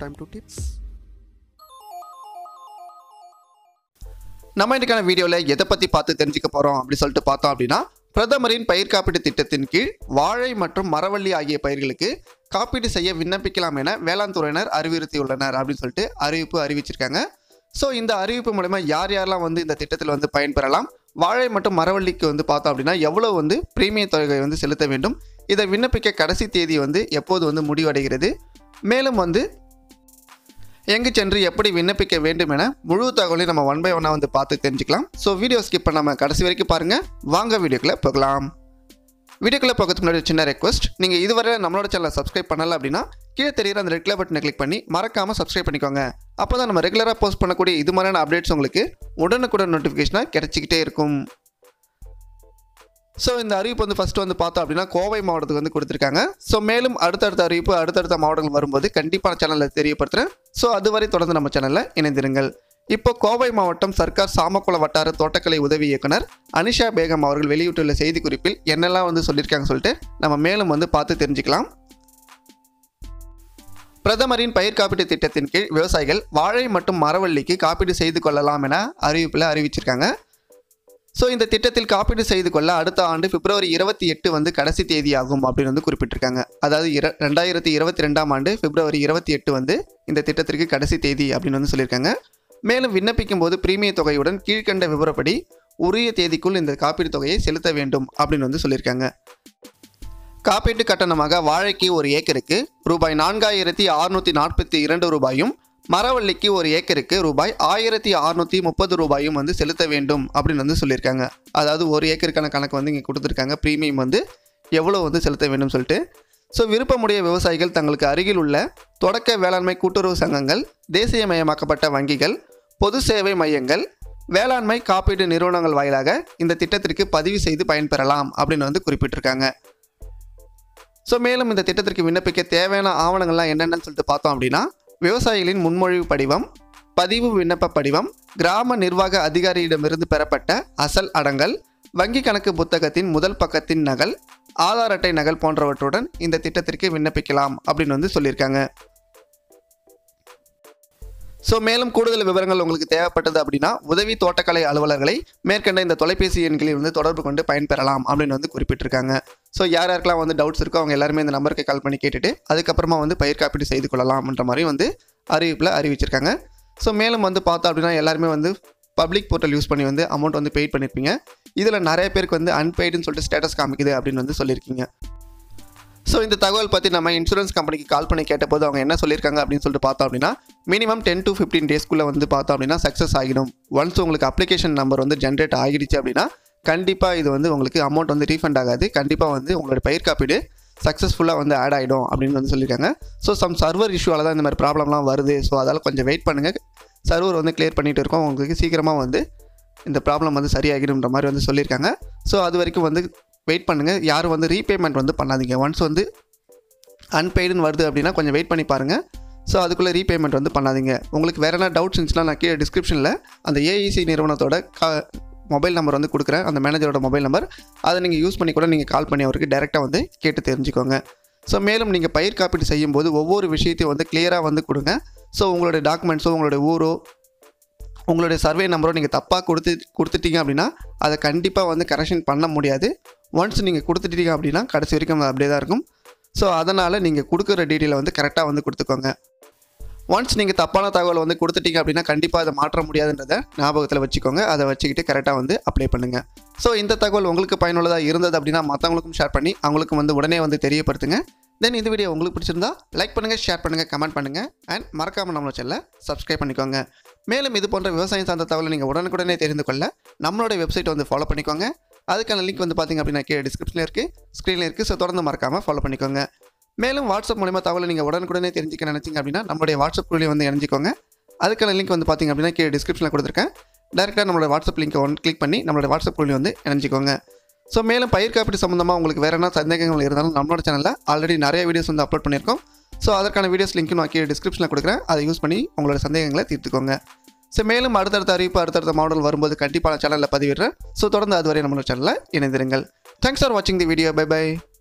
time to tips நம்ம இன்னைக்கான வீடியோவில் எதை பற்றி பார்த்து தெரிஞ்சுக்க போகிறோம் அப்படி சொல்லிட்டு பார்த்தோம் அப்படின்னா பிரதமரின் பயிர் காப்பீட்டு திட்டத்தின் கீழ் வாழை மற்றும் மரவள்ளி ஆகிய பயிர்களுக்கு காப்பீடு செய்ய விண்ணப்பிக்கலாம் என வேளாண் துறையினர் அறிவுறுத்தியுள்ளனர் அப்படின்னு சொல்லிட்டு அறிவிப்பு அறிவிச்சிருக்காங்க ஸோ இந்த அறிவிப்பு மூலமா யார் யாரெல்லாம் வந்து இந்த திட்டத்தில் வந்து பயன்பெறலாம் வாழை மற்றும் மரவள்ளிக்கு வந்து பார்த்தோம் அப்படின்னா எவ்வளோ வந்து பிரீமிய தொகை வந்து செலுத்த வேண்டும் இதை விண்ணப்பிக்க கடைசி தேதி வந்து எப்போது வந்து முடிவடைகிறது மேலும் வந்து எங்கு சென்று எப்படி விண்ணப்பிக்க வேண்டும் என முழு தகவலையும் நம்ம ஒன் பை ஒன்னாக வந்து பார்த்து தெரிஞ்சுக்கலாம் ஸோ வீடியோ ஸ்கிப் பண்ணாமல் கடைசி வரைக்கும் பாருங்கள் வாங்க வீடியோக்குள்ளே போகலாம் வீடியோக்குள்ளே போகிறதுக்கு முன்னாடி ஒரு சின்ன ரெக்வஸ்ட் நீங்கள் இதுவரை நம்மளோட சேனலை சப்ஸ்கிரைப் பண்ணல அப்படின்னா கீழே தெரியுற அந்த ரெட் கலர் பட்டனை கிளிக் பண்ணி மறக்காமல் சப்ஸ்கிரைப் பண்ணிக்கோங்க அப்போ தான் நம்ம ரெகுலராக போஸ்ட் பண்ணக்கூடிய இது மாதிரியான அப்டேட்ஸ் உங்களுக்கு உடனுக்குடன் நோட்டிஃபிகேஷனாக கிடைச்சிக்கிட்டே இருக்கும் ஸோ இந்த அறிவிப்பு வந்து ஃபஸ்ட்டு வந்து பார்த்தோம் அப்படின்னா கோவை மாவட்டத்துக்கு வந்து கொடுத்துருக்காங்க ஸோ மேலும் அடுத்தடுத்த அறிவிப்பு அடுத்தடுத்த மாவட்டங்கள் வரும்போது கண்டிப்பாக சேனலில் தெரியப்படுத்துகிறேன் ஸோ அதுவரை தொடர்ந்து நம்ம சேனலில் இணைந்திருங்கள் இப்போ கோவை மாவட்டம் சர்க்கார் சாமக்குள வட்டார தோட்டக்கலை உதவி இயக்குனர் அனிஷா பேகம் அவர்கள் வெளியிட்டுள்ள செய்திக்குறிப்பில் என்னெல்லாம் வந்து சொல்லியிருக்காங்க சொல்லிட்டு நம்ம மேலும் வந்து பார்த்து தெரிஞ்சுக்கலாம் பிரதமரின் பயிர் காப்பீட்டு திட்டத்தின் கீழ் விவசாயிகள் வாழை மற்றும் மரவள்ளிக்கு காப்பீடு செய்து கொள்ளலாம் என அறிவிப்பில் அறிவிச்சிருக்காங்க ஸோ இந்த திட்டத்தில் காப்பீடு செய்து கொள்ள அடுத்த ஆண்டு பிப்ரவரி இருபத்தி எட்டு வந்து கடைசி தேதியாகும் அப்படின்னு வந்து குறிப்பிட்டிருக்காங்க அதாவது இர ரெண்டாயிரத்தி இருபத்தி ரெண்டாம் ஆண்டு பிப்ரவரி இருபத்தி எட்டு வந்து இந்த திட்டத்திற்கு கடைசி தேதி அப்படின்னு வந்து சொல்லியிருக்காங்க மேலும் விண்ணப்பிக்கும் போது பிரீமிய தொகையுடன் கீழ்கண்ட விவரப்படி உரிய தேதிக்குள் இந்த காப்பீடு தொகையை செலுத்த வேண்டும் அப்படின்னு வந்து சொல்லியிருக்காங்க காப்பீட்டு கட்டணமாக வாழைக்கு ஒரு ஏக்கருக்கு ரூபாய் நான்காயிரத்தி அறுநூற்றி நாற்பத்தி இரண்டு ரூபாயும் மரவள்ளிக்கு ஒரு ஏக்கருக்கு ரூபாய் ஆயிரத்தி அறுநூற்றி முப்பது ரூபாயும் வந்து செலுத்த வேண்டும் அப்படின்னு வந்து சொல்லியிருக்காங்க அதாவது ஒரு ஏக்கருக்கான கணக்கு வந்து இங்கே கொடுத்துருக்காங்க ப்ரீமியம் வந்து எவ்வளோ வந்து செலுத்த வேண்டும் சொல்லிட்டு ஸோ விருப்பமுடைய விவசாயிகள் தங்களுக்கு அருகில் உள்ள தொடக்க வேளாண்மை கூட்டுறவு சங்கங்கள் தேசியமயமாக்கப்பட்ட வங்கிகள் பொது சேவை மையங்கள் வேளாண்மை காப்பீடு நிறுவனங்கள் வாயிலாக இந்த திட்டத்திற்கு பதிவு செய்து பயன்பெறலாம் அப்படின்னு வந்து குறிப்பிட்டிருக்காங்க ஸோ மேலும் இந்த திட்டத்திற்கு விண்ணப்பிக்க தேவையான ஆவணங்கள்லாம் என்னென்னு சொல்லிட்டு பார்த்தோம் அப்படின்னா விவசாயிகளின் முன்மொழிவு படிவம் பதிவு விண்ணப்ப படிவம் கிராம நிர்வாக அதிகாரியிடமிருந்து பெறப்பட்ட அசல் அடங்கல் வங்கி கணக்கு புத்தகத்தின் முதல் பக்கத்தின் நகல் ஆதார் அட்டை நகல் போன்றவற்றுடன் இந்த திட்டத்திற்கு விண்ணப்பிக்கலாம் அப்படின்னு வந்து சொல்லியிருக்காங்க ஸோ மேலும் கூடுதல் விவரங்கள் உங்களுக்கு தேவைப்பட்டது அப்படின்னா உதவி தோட்டக்கலை அலுவலர்களை மேற்கண்ட இந்த தொலைபேசி எண்களில் வந்து தொடர்பு கொண்டு பயன்பெறலாம் அப்படின்னு வந்து குறிப்பிட்டிருக்காங்க ஸோ யார் யாருக்கெல்லாம் வந்து டவுட்ஸ் இருக்கோ அவங்க எல்லாருமே இந்த நம்பருக்கு கால் பண்ணி கேட்டுட்டு அதுக்கப்புறமா வந்து பயிர் காப்பீடு செய்து கொள்ளலாம்ன்ற மாதிரி வந்து அறிவிப்பில் அறிவிச்சிருக்காங்க ஸோ மேலும் வந்து பார்த்தோம் அப்படின்னா எல்லாருமே வந்து பப்ளிக் போர்ட்டல் யூஸ் பண்ணி வந்து அமௌண்ட் வந்து பெய்ட் பண்ணியிருப்பீங்க இதில் நிறைய பேருக்கு வந்து அன்பெய்டுன்னு சொல்லிட்டு ஸ்டேட்டஸ் காமிக்குது அப்படின்னு வந்து சொல்லியிருக்கீங்க ஸோ இந்த தகவல் பற்றி நம்ம இன்சூரன்ஸ் கம்பெனிக்கு கால் பண்ணி கேட்டபோது அவங்க என்ன சொல்லியிருக்காங்க அப்படின்னு சொல்லிட்டு பார்த்தோம் அப்படின்னா மினிமம் டென் டு ஃபிஃப்டீன் டேஸ்க்குள்ளே வந்து பார்த்தோம் அப்படின்னா சக்ஸஸ் ஆகிடும் ஒன்ஸ் உங்களுக்கு அப்ளிகேஷன் நம்பர் வந்து ஜென்ரேட் ஆகிடுச்சு அப்படின்னா கண்டிப்பாக இது வந்து உங்களுக்கு அமௌண்ட் வந்து ரீஃபண்ட் ஆகாது கண்டிப்பாக வந்து உங்களோட பயிர் காப்பீடு சக்ஸஸ்ஃபுல்லாக வந்து ஆட் ஆகிடும் அப்படின்னு வந்து சொல்லியிருக்காங்க ஸோ சம் சர்வர் இஷ்யூவால் தான் இந்த மாதிரி ப்ராப்ளம்லாம் வருது ஸோ அதால் கொஞ்சம் வெயிட் பண்ணுங்கள் சர்வர் வந்து கிளியர் பண்ணிகிட்டு இருக்கோம் உங்களுக்கு சீக்கிரமாக வந்து இந்த ப்ராப்ளம் வந்து சரியாகிடும்ன்ற மாதிரி வந்து சொல்லியிருக்காங்க ஸோ அது வரைக்கும் வந்து வெயிட் பண்ணுங்கள் யாரும் வந்து ரீபேமெண்ட் வந்து பண்ணாதீங்க ஒன்ஸ் வந்து அன்பெய்டுன்னு வருது அப்படின்னா கொஞ்சம் வெயிட் பண்ணி பாருங்கள் ஸோ அதுக்குள்ளே ரீபேமெண்ட் வந்து பண்ணாதீங்க உங்களுக்கு வேறு என்ன டவுட்ஸ் இருந்துச்சுன்னா நான் கீழே டிஸ்கிரிப்ஷனில் அந்த ஏஇசி நிறுவனத்தோட கா மொபைல் நம்பர் வந்து கொடுக்குறேன் அந்த மேனேஜரோட மொபைல் நம்பர் அதை நீங்கள் யூஸ் பண்ணி கூட நீங்கள் கால் பண்ணி அவருக்கு டேரெக்டாக வந்து கேட்டு தெரிஞ்சுக்கோங்க ஸோ மேலும் நீங்கள் பயிர் காப்பீடு செய்யும்போது ஒவ்வொரு விஷயத்தையும் வந்து கிளியராக வந்து கொடுங்க ஸோ உங்களுடைய டாக்குமெண்ட்ஸோ உங்களுடைய ஊரோ உங்களுடைய சர்வே நம்பரோ நீங்கள் தப்பாக கொடுத்து கொடுத்துட்டீங்க அப்படின்னா அதை கண்டிப்பாக வந்து கரெக்ஷன் பண்ண முடியாது ஒன்ஸ் நீங்கள் கொடுத்துட்டீங்க அப்படின்னா கடைசி வரைக்கும் அது அப்படியே தான் இருக்கும் ஸோ அதனால் நீங்கள் கொடுக்குற டீட்டெயிலை வந்து கரெக்டாக வந்து கொடுத்துக்கோங்க ஒன்ஸ் நீங்கள் தப்பான தகவல் வந்து கொடுத்துட்டீங்க அப்படின்னா கண்டிப்பாக அதை மாற்ற முடியாதுன்றதை ஞாபகத்தில் வச்சுக்கோங்க அதை வச்சுக்கிட்டு கரெக்டாக வந்து அப்ளை பண்ணுங்கள் ஸோ இந்த தகவல் உங்களுக்கு பயனுள்ளதாக இருந்தது அப்படின்னா மற்றவங்களுக்கும் ஷேர் பண்ணி அவங்களுக்கும் வந்து உடனே வந்து தெரியப்படுத்துங்க தென் இந்த வீடியோ உங்களுக்கு பிடிச்சிருந்தா லைக் பண்ணுங்கள் ஷேர் பண்ணுங்கள் கமெண்ட் பண்ணுங்கள் அண்ட் மறக்காமல் நம்மளோட சேனலை சப்ஸ்கிரைப் பண்ணிக்கோங்க மேலும் இது போன்ற விவசாயம் சார்ந்த தகவலை நீங்கள் உடனுக்குடனே தெரிந்து கொள்ள நம்மளோட வெப்சைட் வந்து ஃபாலோ பண்ணிக்கோங்க அதுக்கான லிங்க் வந்து பார்த்திங்க அப்படின்னா கீழே டிஸ்கிரிப்ஷனில் இருக்குது ஸ்க்ரீனில் இருக்குது ஸோ தொடர்ந்து மறக்காமல் ஃபாலோ பண்ணிக்கோங்க மேலும் வாட்ஸ்அப் மூலிமா தகவலை நீங்கள் உடனுக்குடனே தெரிஞ்சுக்க நினச்சிங்க அப்படின்னா நம்மளுடைய வாட்ஸ்அப் குழுவில் வந்து இணைஞ்சிக்கோங்க அதுக்கான லிங்க் வந்து பார்த்திங்க அப்படின்னா கீழே டிஸ்கிரிப்ஷனில் கொடுத்துருக்கேன் டேரெக்டாக நம்மளோட வாட்ஸ்அப் லிங்க்கை ஒன் கிளிக் பண்ணி நம்மளோட வாட்ஸ்அப் குழுவில் வந்து இணைஞ்சிக்கோங்க ஸோ மேலும் பயிர் காப்பீடு சம்மந்தமாக உங்களுக்கு வேறு என்ன சந்தேகங்கள் இருந்தாலும் நம்மளோட சேனலில் ஆல்ரெடி நிறைய வீடியோஸ் வந்து அப்லோட் பண்ணியிருக்கோம் ஸோ அதற்கான வீடியோஸ் லிங்க் நான் கீழே டிஸ்கிரிப்ஷனில் கொடுக்குறேன் அதை யூஸ் பண்ணி உங்களோட சந்தேகங்களை தீர்த்துக்கோங்க ஸோ மேலும் அடுத்தடுத்த அறிவிப்பு அடுத்தடுத்த மாடல் வரும்போது கண்டிப்பாக சேனலில் பதிவிடுறேன் ஸோ தொடர்ந்து அதுவரை நம்மளோட சேனலில் இணைந்திருங்கள் தேங்க்ஸ் ஃபார் வாட்சிங் தி வீடியோ பை பை